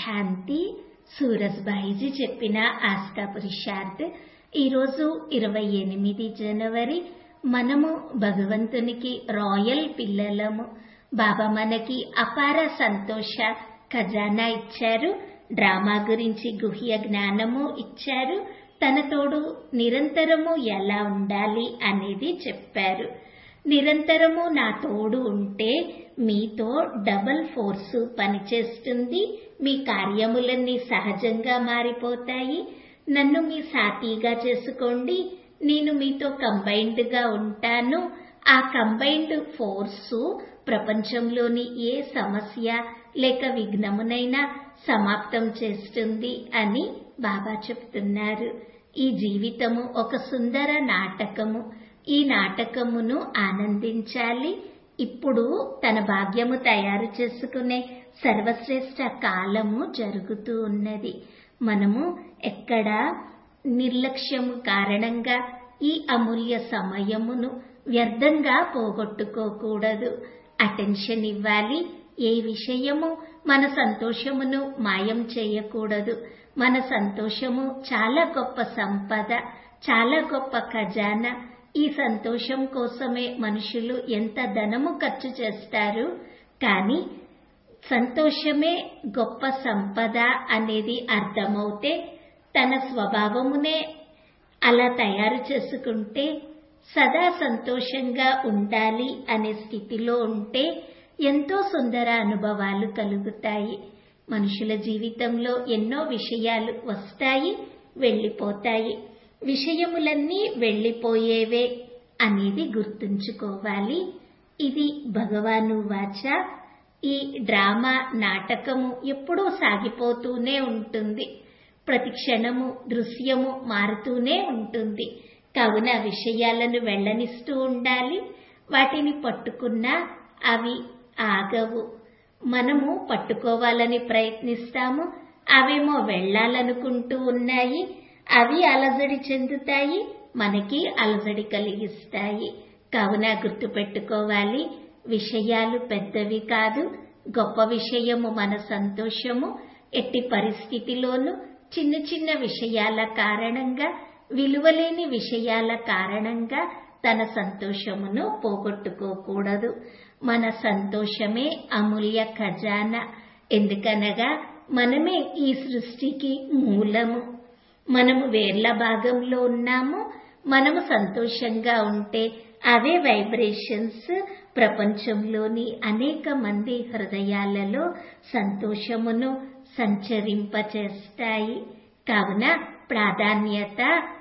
శాంతి సూరజ్బాయిజీ చెప్పిన ఆస్కా పురుషార్థ్ ఈరోజు ఇరవై ఎనిమిది జనవరి మనము భగవంతునికి రాయల్ పిల్లలము బాబా మనకి అపార సంతోష ఖజానా ఇచ్చారు డ్రామా గురించి గుహ్య జ్ఞానము ఇచ్చారు తన తోడు నిరంతరము ఎలా ఉండాలి అనేది చెప్పారు నిరంతరము నా తోడు ఉంటే మీతో డబల్ ఫోర్సు పనిచేస్తుంది మీ కార్యములన్నీ సహజంగా మారిపోతాయి నన్ను మీ సాథీగా చేసుకోండి నేను మీతో కంబైన్డ్ గా ఉంటాను ఆ కంబైన్డ్ ఫోర్సు ప్రపంచంలోని ఏ సమస్య లేక విఘ్నమునైనా సమాప్తం చేస్తుంది అని బాబా చెప్తున్నారు ఈ జీవితము ఒక సుందర నాటకము ఈ నాటకమును ఆనందించాలి ఇప్పుడు తన భాగ్యము తయారు చేసుకునే సర్వశ్రేష్ట కాలము జరుగుతూ ఉన్నది మనము ఎక్కడ నిర్లక్ష్యము కారణంగా ఈ అమూల్య సమయమును వ్యర్థంగా పోగొట్టుకోకూడదు అటెన్షన్ ఇవ్వాలి ఏ విషయము మన సంతోషమును మాయం చేయకూడదు మన సంతోషము చాలా గొప్ప సంపద చాలా గొప్ప ఖజానా ఈ సంతోషం కోసమే మనుషులు ఎంత ధనము ఖర్చు చేస్తారు కానీ సంతోషమే గొప్ప సంపద అనేది అర్థమవుతే తన స్వభావమునే అలా తయారు చేసుకుంటే సదా సంతోషంగా ఉండాలి అనే స్థితిలో ఉంటే ఎంతో సుందర అనుభవాలు కలుగుతాయి మనుషుల జీవితంలో ఎన్నో విషయాలు వస్తాయి వెళ్ళిపోతాయి విషయములన్నీ వెళ్ళిపోయేవే అనేది గుర్తుంచుకోవాలి ఇది భగవాను వాచ ఈ డ్రామా నాటకము ఎప్పుడూ సాగిపోతూనే ఉంటుంది ప్రతి క్షణము దృశ్యము మారుతూనే ఉంటుంది కావున విషయాలను వెళ్ళనిస్తూ ఉండాలి వాటిని పట్టుకున్నా అవి ఆగవు మనము పట్టుకోవాలని ప్రయత్నిస్తాము అవేమో వెళ్ళాలనుకుంటూ ఉన్నాయి అవి అలజడి చెందుతాయి మనకి అలజడి కలిగిస్తాయి కావున గుర్తుపెట్టుకోవాలి విషయాలు పెద్దవి కాదు గొప్ప విషయము మన సంతోషము ఎట్టి పరిస్థితిలోనూ చిన్న చిన్న విషయాల కారణంగా విలువలేని విషయాల కారణంగా తన సంతోషమును పోగొట్టుకోకూడదు మన సంతోషమే అమూల్య ఖజానా ఎందుకనగా మనమే ఈ సృష్టికి మూలము మనము వేర్ల భాగంలో ఉన్నాము మనము సంతోషంగా ఉంటే అవే వైబ్రేషన్స్ ప్రపంచంలోని అనేక మంది హృదయాలలో సంతోషమును సంచరింపచేస్తాయి కావున ప్రాధాన్యత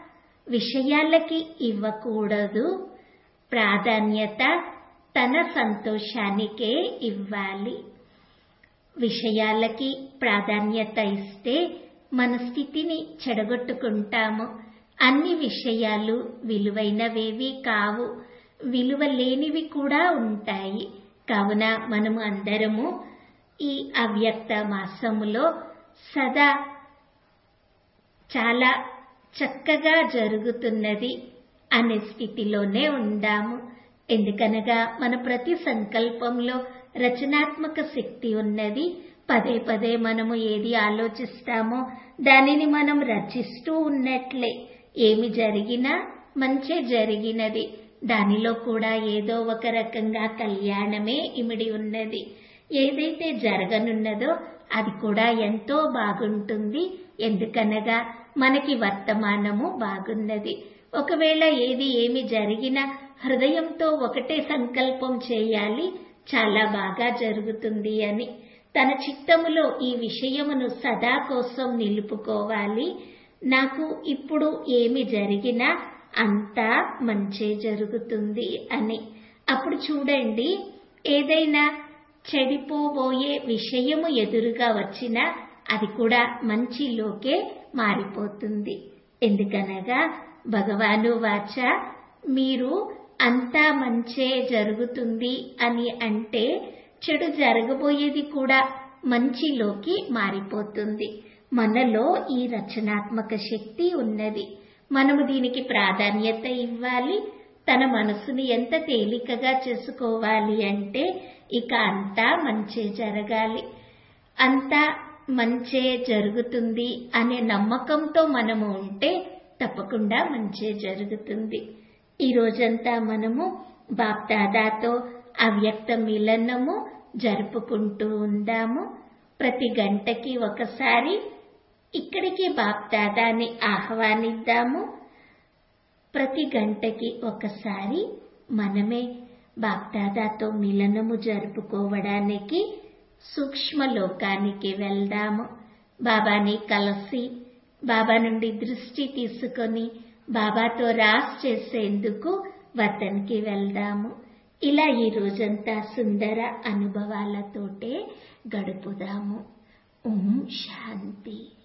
విషయాలకి ఇవ్వకూడదు ప్రాధాన్యత తన సంతోషానికే ఇవ్వాలి విషయాలకి ప్రాధాన్యత ఇస్తే మన స్థితిని చెడగొట్టుకుంటాము అన్ని విషయాలు విలువైనవేవి కావు విలువ లేనివి కూడా ఉంటాయి కావున మనము అందరము ఈ అవ్యక్త మాసములో సదా చాలా చక్కగా జరుగుతున్నది అనే స్థితిలోనే ఉందాము ఎందుకనగా మన ప్రతి సంకల్పంలో రచనాత్మక శక్తి ఉన్నది పదే పదే మనము ఏది ఆలోచిస్తామో దానిని మనం రచిస్తూ ఉన్నట్లే ఏమి జరిగినా మంచే జరిగినది దానిలో కూడా ఏదో ఒక రకంగా కళ్యాణమే ఇమిడి ఉన్నది ఏదైతే జరగనున్నదో అది కూడా ఎంతో బాగుంటుంది ఎందుకనగా మనకి వర్తమానము బాగున్నది ఒకవేళ ఏది ఏమి జరిగినా హృదయంతో ఒకటే సంకల్పం చేయాలి చాలా బాగా జరుగుతుంది అని తన చిత్తములో ఈ విషయమును సదా కోసం నిలుపుకోవాలి నాకు ఇప్పుడు ఏమి జరిగినా అంతా మంచే జరుగుతుంది అని అప్పుడు చూడండి ఏదైనా చెడిపోబోయే విషయము ఎదురుగా వచ్చినా అది కూడా మంచిలోకే మారిపోతుంది ఎందుకనగా భగవాను వాచ మీరు అంతా మంచే జరుగుతుంది అని అంటే చెడు జరగబోయేది కూడా మంచిలోకి మారిపోతుంది మనలో ఈ రచనాత్మక శక్తి ఉన్నది మనము దీనికి ప్రాధాన్యత ఇవ్వాలి తన మనసుని ఎంత తేలికగా చేసుకోవాలి అంటే ఇక అంతా మంచే జరగాలి అంతా మంచే జరుగుతుంది అనే నమ్మకంతో మనము ఉంటే తప్పకుండా మంచే జరుగుతుంది ఈ రోజంతా మనము బాప్దాదాతో అవ్యక్త మిలనము జరుపుకుంటూ ఉందాము ప్రతి గంటకి ఒకసారి ఇక్కడికి బాప్దాదాని ఆహ్వానిద్దాము ప్రతి గంటకి ఒకసారి మనమే బాప్దాదాతో మిలనము జరుపుకోవడానికి సూక్ష్మ లోకానికి వెళ్దాము బాబాని కలిసి బాబా నుండి దృష్టి తీసుకొని బాబాతో రాస్ చేసేందుకు వతన్కి వెళ్దాము ఇలా ఈ రోజంతా సుందర అనుభవాలతోటే గడుపుదాము ఓం శాంతి